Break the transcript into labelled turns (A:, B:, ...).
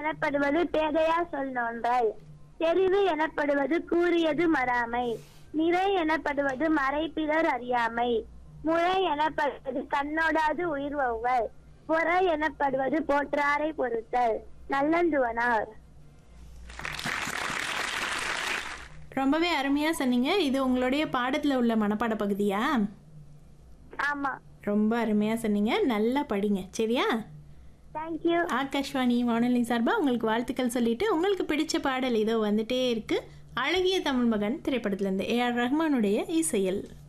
A: எனப்படுவது பேதையா சொல் நோன்றல் தெரிவு எனப்படுவது கூறியது மறாமை நிறை எனப்படுவது மறைப்பிலர் அறியாமை முறை எனப்படுவது கண்ணோடாது உயிர் ஒவ்வல் புற எனப்படுவது போற்றாரை பொறுத்தல் நல்லந்துவனார்
B: ரொம்பவே அருமையாக சொன்னீங்க இது உங்களுடைய பாடத்தில் உள்ள மனப்பாட பகுதியா
A: ஆமா
B: ரொம்ப அருமையாக சொன்னீங்க நல்லா படிங்க சரியா
A: தேங்க்யூ
B: ஆகாஷ்வாணி வானொலி சார்பாக உங்களுக்கு வாழ்த்துக்கள் சொல்லிட்டு உங்களுக்கு பிடிச்ச பாடல் இதோ வந்துட்டே இருக்கு அழகிய தமிழ் மகன் திரைப்படத்திலேருந்து ஏஆர் ரஹ்மானுடைய இசையல்